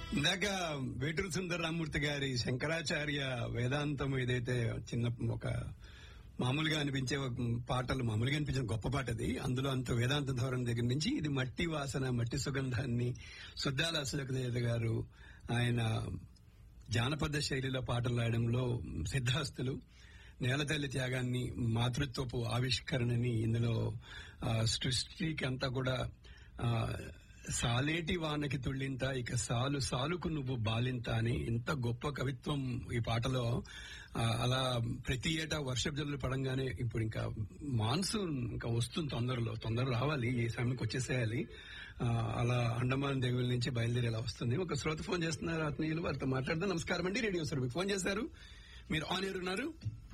ఇందాక వేటూరు సుందర రామూర్తి గారి శంకరాచార్య వేదాంతం ఏదైతే చిన్న ఒక మామూలుగా అనిపించే ఒక పాటలు మామూలుగా అనిపించిన గొప్ప పాట అది అందులో అంత వేదాంత ధోరణి దగ్గర నుంచి ఇది మట్టి వాసన మట్టి సుగంధాన్ని సుద్దాల అసలకదేవ గారు ఆయన జానపద శైలిలో పాటలు రాయడంలో సిద్ధాస్తులు నేలతల్లి త్యాగాన్ని మాతృత్వపు ఆవిష్కరణని ఇందులో ఆ, సృష్టికి అంతా కూడా ఆ, సాలేటి వానకి తుళ్ళింత ఇక సాలు సాలుకు నువ్వు బాలింత అని ఇంత గొప్ప కవిత్వం ఈ పాటలో ఆ, అలా ప్రతి ఏటా వర్షపు జల్లులు పడంగానే ఇప్పుడు ఇంకా మాన్సూన్ ఇంకా వస్తుంది తొందరలో తొందర రావాలి ఈ సమయానికి వచ్చేసేయాలి ఆ, అలా అండమాన్ దేవుల నుంచి బయలుదేరి ఇలా వస్తుంది ఒక శ్రోత ఫోన్ చేస్తున్నారు ఆత్మీయులు వారితో మాట్లాడదాం నమస్కారం అండి రేడియో సార్ మీకు ఫోన్ చేశారు మీరు ఆన్ ఎయిర్ ఉన్నారు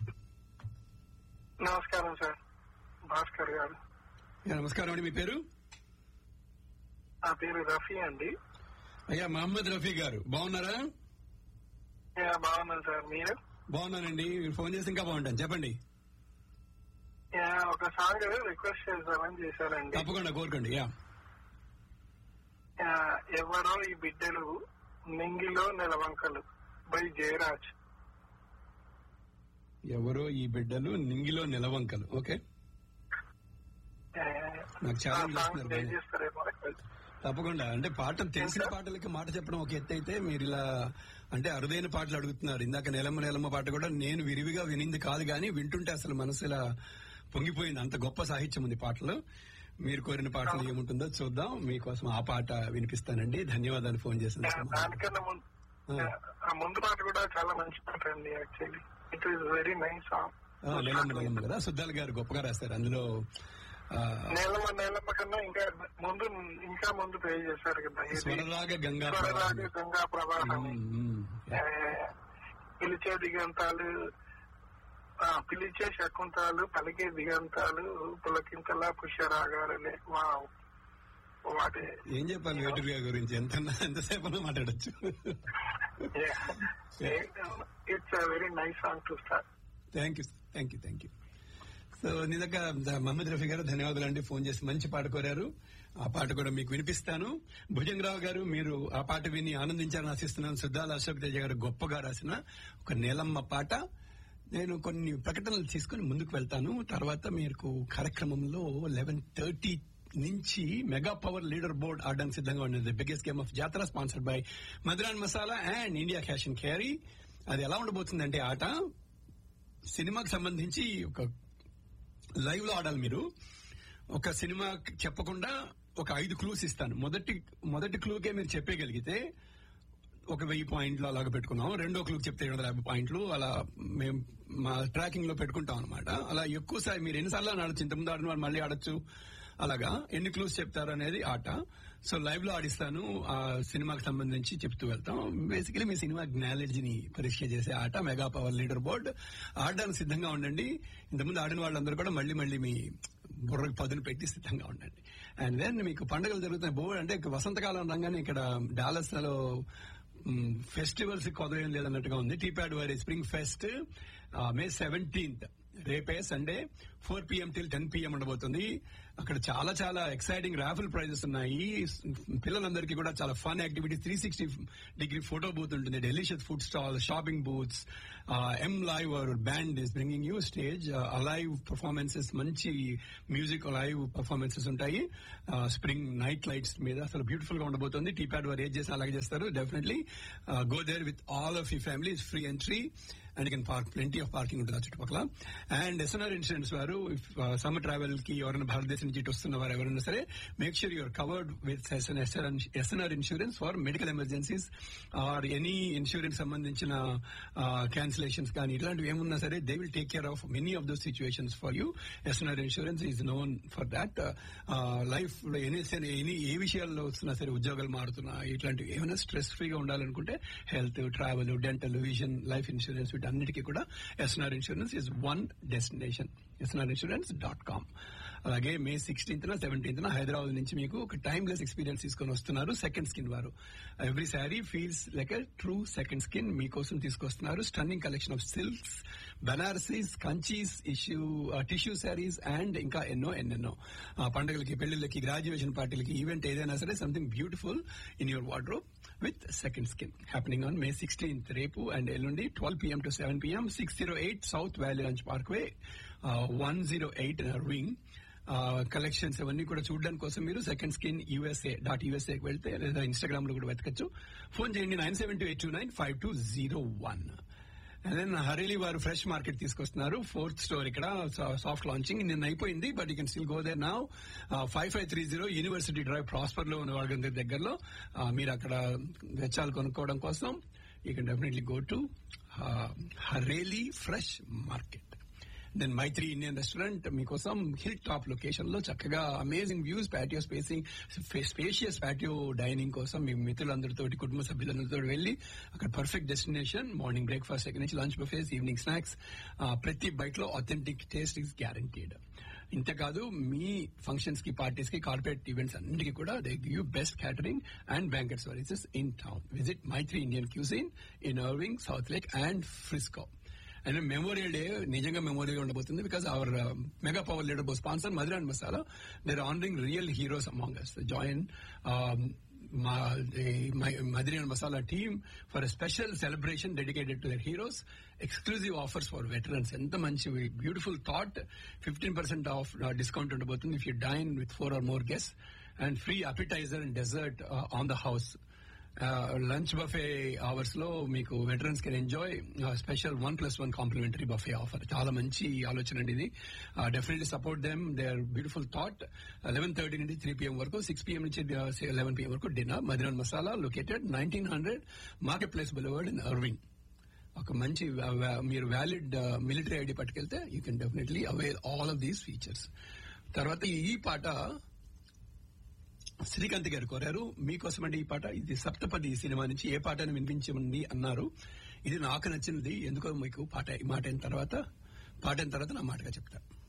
నమస్కారం సార్ భాస్కర్ గారు యా, నమస్కారం అండి మీ పేరు నా పేరు రఫీ అండి అయ్యా మహమ్మద్ రఫీ గారు బాగున్నారా యా, బాగున్నాను సార్ మీరు బాగున్నానండి మీరు ఫోన్ చేసి ఇంకా బాగుంటాను చెప్పండి యా, ఒక సాంగ్ రిక్వెస్ట్ చేద్దామని చేశారండి తప్పకుండా కోరుకోండి యా యా, ఎవరో ఈ బిడ్డలు నింగిలో నెలవంకలు బై జయరాజ్ ఎవరో ఈ బిడ్డలు నింగిలో నిలవంకలు ఓకే యా, నాకు ఆ చాలా సాంగ్ చేస్తున్నారు ప్లే బాగా. చేస్తారేమో request. తప్పకుండా అంటే పాటలు తెలిసిన పాటలకి మాట చెప్పడం ఒక ఎత్తు అయితే మీరు ఇలా అంటే అరుదైన పాటలు అడుగుతున్నారు ఇందాక నెలమ్మ నెలమ్మ పాట కూడా నేను విరివిగా వినింది కాదు కానీ వింటుంటే అసలు మనసు ఇలా పొంగిపోయింది అంత గొప్ప సాహిత్యం ఉంది పాటలో మీరు కోరిన పాటలు ఏముంటుందో చూద్దాం మీకోసం ఆ పాట వినిపిస్తానండి ధన్యవాదాలు ఫోన్ యా, చేసిన దానికన్నా ముందు యా, ఆ ముందు పాట కూడా చాలా మంచి పాట అండి actually it is very nice song నెలమ్మ నెలమ్మ కదా సుద్దాల గారు గొప్పగా రాస్తారు అందులో ఆ, నేలమ్మ నేలమ్మ కన్నా ఇంకా ముందు ఇంకా ముందు పే చేశారు కదా ఇది స్వరరాగ గంగా స్వరరాగ ప్రవాహం. గంగా ప్రవాహం ఉమ్, ఉమ్. ఆ, పిలిచే దిగంతాలు ఆ, పిలిచే శకుంతాలు పలికే దిగంతాలు పులకింతలా పుష్యరాగాలే వావ్ వాటి ఏం చెప్పాలి వేటూరు గారి గురించి ఎంత ఎంతసేపు మాట్లాడచ్చు it's very nice song to start thank you thank you thank you so నిజంగా మహమ్మద్ రఫీ గారు ధన్యవాదాలు అండి ఫోన్ చేసి మంచి పాట కోరారు ఆ పాట కూడా మీకు వినిపిస్తాను భుజంగరావు గారు మీరు ఆ పాట విని ఆనందించాలని ఆశిస్తున్నాను సిద్ధాల అశోక్ తేజ గారు గొప్పగా రాసిన ఒక నీలమ్మ పాట నేను కొన్ని ప్రకటనలు తీసుకుని ముందుకు వెళ్తాను తర్వాత మీకు కార్యక్రమంలో లెవెన్ థర్టీ నుంచి మెగా పవర్ లీడర్ బోర్డ్ ఆడడానికి సిద్ధంగా ఉన్నది biggest game of Jathara sponsored by Madhuran masala and India cash and carry అది ఎలా ఉండబోతుందంటే ఆట సినిమాకి సంబంధించి ఒక లైవ్ లో ఆడాలి మీరు ఒక సినిమా చెప్పకుండా ఒక ఐదు క్లూస్ ఇస్తాను మొదటి మొదటి క్లూకే మీరు చెప్పగలిగితే ఒక వెయ్యి పాయింట్లు అలాగ పెట్టుకున్నాం రెండో క్లూకి చెప్తే ఏడు వందల యాభై పాయింట్లు అలా మేము మా ట్రాకింగ్ లో పెట్టుకుంటాం అనమాట అలా ఎక్కువ సారి మీరు ఎన్నిసార్లు ఆడచ్చు ఇంతకుముందు ఆడిన వాళ్ళు మళ్ళీ ఆడచ్చు అలాగా ఎన్ని క్లూస్ చెప్తారు అనేది ఆట సో లైవ్ లో ఆడిస్తాను ఆ సినిమాకి సంబంధించి చెప్తూ వెళ్తాం బేసికలీ మీ సినిమా నాలెడ్జ్ ని పరీక్ష చేసే ఆట మెగా పవర్ లీడర్ బోర్డ్ ఆడడానికి సిద్ధంగా ఉండండి ఇంతకుముందు ఆడిన వాళ్ళందరూ కూడా మళ్ళీ మళ్ళీ మీ బుర్రకు పదును పెట్టి సిద్ధంగా ఉండండి అండ్ దెన్ మీకు పండుగలు జరుగుతున్నాయి బోర్డు అంటే వసంతకాలం రంగానే ఇక్కడ డాలస్ లో ఫెస్టివల్స్ కొదవేం లేదన్నట్టుగా ఉంది టీప్యాడ్ వారి స్ప్రింగ్ ఫెస్ట్ మే సెవెంటీన్త్ రేపే Sunday four PM till ten PM ఉండబోతుంది అక్కడ చాలా చాలా ఎక్సైటింగ్ రాఫుల్ ప్రైజెస్ ఉన్నాయి పిల్లలందరికీ కూడా చాలా fun activity three sixty degree photo booth ఉంటుంది delicious food stall shopping booths um live our band is bringing you stage alive performances మంచి మ్యూజిక్ లైవ్ పర్ఫార్మెన్సెస్ ఉంటాయి స్ప్రింగ్ నైట్ లైట్స్ మీద అసలు beautiful గా ఉండబోతుంది టీ ప్యాడ్ వారు ఏది చేసి అలాగే చేస్తారు definitely go there with all of you family free entry and can park plenty of parking ఉంటుంది ఆ చుట్టుపక్కల అండ్ ఎస్ఎన్ఆర్ ఇన్సూరెన్స్ వారు సమ్మర్ ట్రావెల్ కి ఎవరైనా భారతదేశం నుంచి ఇటు వస్తున్న వారు ఎవరైనా సరే make sure your covered with SNR insurance for medical emergencies or any insurance సంబంధించిన క్యాన్సిలేషన్స్ కానీ ఇట్లాంటివి ఏమున్నా సరే they will take care of many of those situations for you SNR insurance is known for that life లో any సరే any ఏ విషయాల్లో వస్తున్నా సరే ఉద్యోగాలు మారుతున్నా ఇట్లాంటివి ఏమైనా స్ట్రెస్ ఫ్రీగా ఉండాలనుకుంటే health travel dental vision life insurance వీటన్నిటికీ కూడా SNR insurance is one destination SNR insurance dot com అలాగే మే సిక్స్టీన్త్ న సెవెంటీన్త్ న హైదరాబాద్ నుంచి మీకు ఒక టైమ్లెస్ ఎక్స్పీరియన్స్ తీసుకొని వస్తున్నారు సెకండ్ స్కిన్ వారు every sari feels like a true second skin మీకోసం తీసుకొస్తున్నారు stunning collection of silks Banarasis Kanchis ఇష్యూ టిష్యూ శారీస్ అండ్ ఇంకా ఎన్నో ఎన్నెన్నో ఆ, పండుగలకి పెళ్లిళ్ళకి గ్రాడ్యుయేషన్ పార్టీలకి ఈవెంట్ ఏదైనా సరే something beautiful in your wardrobe with second skin happening on May sixteenth రేపు అండ్ ఎల్లుండి twelve PM to seven PM six zero eight South Valley Ranch Parkway one zero eight wing collections ఇవన్నీ కూడా చూడడానికి కోసం మీరు సెకండ్ స్కిన్ యూఎస్ఏ డాట్ యూఎస్ఏకి వెళ్తే లేదా ఇన్స్టాగ్రామ్ లో కూడా వెతకచ్చు ఫోన్ చేయండి nine seven two eight two nine five two zero one and then Hareli వారు ఫ్రెష్ మార్కెట్ తీసుకొస్తున్నారు ఫోర్త్ స్టోర్ ఇక్కడ సాఫ్ట్ లాంచింగ్ నిన్న అయిపోయింది but you can still go there now five five three zero University Drive Prosper లో ఉన్న వాళ్ళ దగ్గరలో uh, మీరు అక్కడ వెచ్చాలు కొనుక్కోవడం కోసం you can definitely go to Hareli fresh market then Maitri Indian restaurant మీకోసం హిల్ టాప్ లొకేషన్ లో చక్కగా amazing views patio spacing spacious patio dining కోసం మీ మిత్రులందరితో కుటుంబ సభ్యులందరితో వెళ్ళి అక్కడ పర్ఫెక్ట్ డెస్టినేషన్ మార్నింగ్ బ్రేక్ఫాస్ట్ దగ్గర నుంచి లంచ్ బఫేస్ ఈవినింగ్ స్నాక్స్ ప్రతి బైట్ లో అథెంటిక్ టేస్ట్ ఇస్ గ్యారంటీడ్ ఇంతకాదు మీ ఫంక్షన్స్ కి పార్టీస్ కి కార్పొరేట్ ఈవెంట్స్ అన్నిటికీ కూడా they give best catering and banquet services in town visit Maitri Indian cuisine in Irving Southlake and Frisco and memorial day నిజంగా memorial ఉండబోతుంది because our mega power leader బో sponsor Madhura and masala they're honoring real heroes among us join Madhura and masala team for special celebration dedicated to their heroes exclusive offers for veterans ఎంత మంచి beautiful thought fifteen percent off discount ఉండబోతుంది if you dine with four or more guest and free appetizer and dessert on the house lunch buffet hours లో మీకు veterans can enjoy special one plus one complimentary buffet offer చాలా మంచి ఆలోచన అండి ఇది definitely support them they are beautiful thought eleven thirty నుండి three PM వరకు six PM నుంచి లెవెన్ పిఎం వరకు డిన్నర్ మదిరాన్ masala located nineteen hundred marketplace beloved in Irving ఒక మంచి వా- వా- మీరు వ్యాలిడ్ మిలిటరీ ఐడి పట్టుకెళ్తే you can definitely avail all of these features తర్వాత ఈ పాట శ్రీకాంత్ గారు కోరారు మీకోసం అండి ఈ పాట ఇది సప్తపది సినిమా నుంచి ఏ పాటను వినిపించమండి అన్నారు ఇది నాకు నచ్చినది ఎందుకో మీకు పాట ఈ మాట అయిన తర్వాత పాట అయిన తర్వాత నా మాటగా చెప్తా